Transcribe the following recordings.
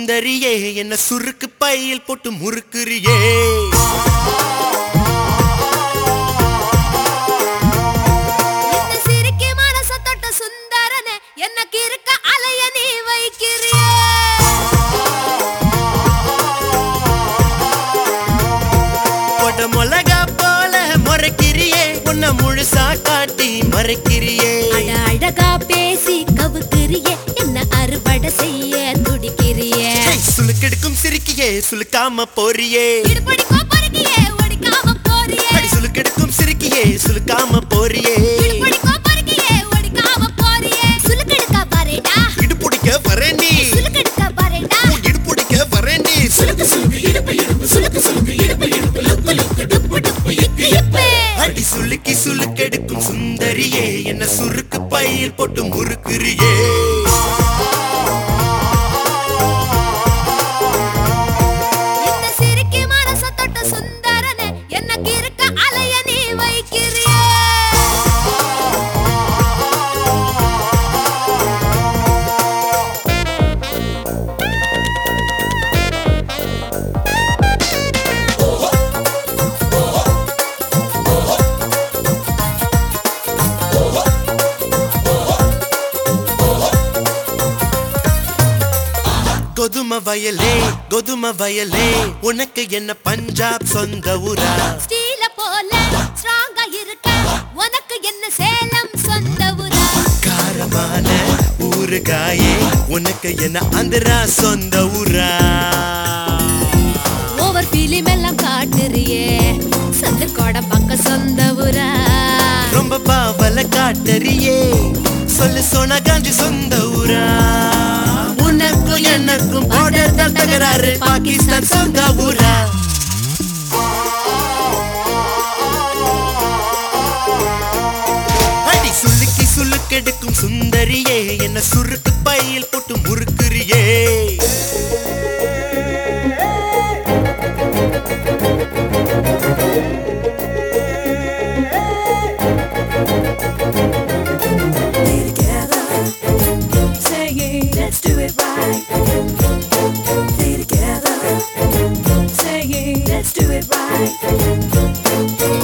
சுந்தரியே என்ன சுருக்கு பையில் போட்டு முறுக்குறியே இந்த சிரிக்கி மனச தொட்ட சுந்தரனே எனக்கு இருக்க அலைய நீ வைக்கிறியே கொட மிளகா போல முறைக்கிறியே உன்னை முழுசா காட்டி மறைக்கிறியே அட அழகா பேசி கவுக்குறியே என்ன அறுவடை செய்ய துடிக்கிறியே ஏய், சுளுக்கெடுக்கும் சிரிக்கியே சுளுக்காம போறியே இடுபடிக்கோ பொறுக்கியே ஒடிக்காம போறியே அடி சுளுக்கெடுக்கும் சிரிக்கியே சுளுக்காம போறியே இடுபடிக்கோ பொறுக்கியே ஒடிக்காம போறியே சுலுக்கெடுக்க பாருடா இடுப்புடிக்க வரேண்டி சுலுக்கெடுக்க பாருடா இடுப்புடிக்க வரேண்டி சுளுக்கு சுளுக்கு இடுப்பு இடுப்பு சுளுக்கு சுளுக்கு இடுப்பு இடுப்பு லுக்கு லுக்கு டுப்பு டுப்பு இக்கு இப்பு. அடி சுளுக்கி சுளுக்கெடுக்கும் சுந்தரியே என்ன சுருக்கு பையில் போட்டு முறுக்குறியே இந்த சிரிக்கி மனச தொட்ட சுந்தரனே எனக்கு இருக்க அலைய நீ வைக்கிறியே கொதும வயலே கொதும வயலே உனக்கு என்ன பஞ்சாப் சொந்த ஊரா ஸ்டீல போல ஸ்ட்ராங்கா இருக்க உனக்கு என்ன சேலம் சொந்த ஊரா காரமான ஊறுகாயே உனக்கு என்ன ஆந்திரா சொந்த ஊரா ஓவர் ஃபீலிம் எல்லாம் காட்டுறியே சொந்த கோட பக்க சொந்த ஊரா ரொம்ப பாவல காட்டறியே சொல்லு சோனா காஞ்சி சொந்த ஊரா உனக்கும் எனக்கும் பார்டர் தான் தகராறு பாகிஸ்தான் சொந்த ஊரா அடி சுளுக்கி சுளுக்கெடுக்கும் சுந்தரியே என்ன சுருக்கு பையில் போட்டு முறுக்குறியே Saying, let's do it right. Stay together. Saying, let's do it right.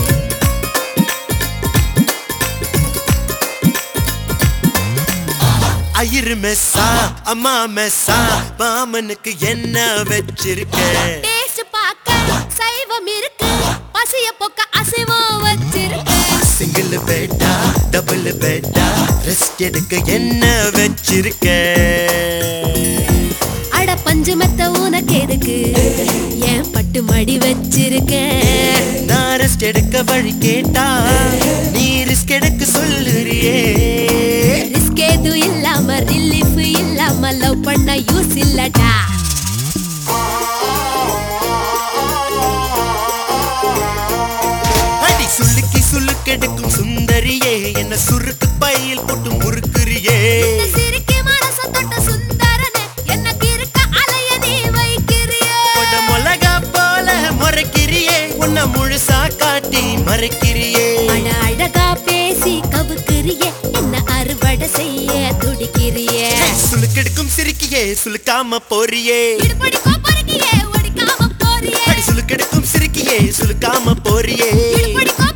ஐயரு மெஸ்ஸா அம்மா மெஸ்ஸா மாமனுக்கு என்ன வச்சிருக்க டேஸ்ட் பார்க்க சைவம் இருக்கு பசிய போக்க அசைவம் வச்சிருக்கு single batta double batta rest எடுக்க என்ன வச்சிருக்க அட பஞ்சு மெத்த உனக்கு எதுக்கு ஏன் பட்டு மடி வச்சிருக்க நான் ரெஸ்ட் எடுக்க வழி கேட்டா நீ ரிஸ்க் எடுக்க சொல்லுறியே ரிஸ்க் எதுவும் இல்லாம ரிலீஃப் இல்லாம லவ் பண்ண யூஸ் இல்லடா அடி சுளுக்கி சுளுக்கெடுக்கும் சுந்தரியே என்ன சுருக்கு பையில் போட்டு முறுக்குறியே இந்த சிரிக்கி மனச தொட்ட சுந்தரனே எனக்கு இருக்க அலைய நீ வைக்கிறியே கொட மிளகா போல முறைக்கிறியே உன்னை முழுசா காட்டி மறைக்கிறியே அட அழகா பேசி கவுக்குறியே என்ன அறுவடை செய்ய துடிக்கிறியே சுளுக்கெடுக்கும் சிரிக்கியே சுளுக்காம போறியே இடுபடிக்கோ பொறுக்கியே ஒடிக்காம போறியே அடி சுளுக்கெடுக்கும் சிரிக்கியே சுளுக்காம போறியே இடுபடிக்கோ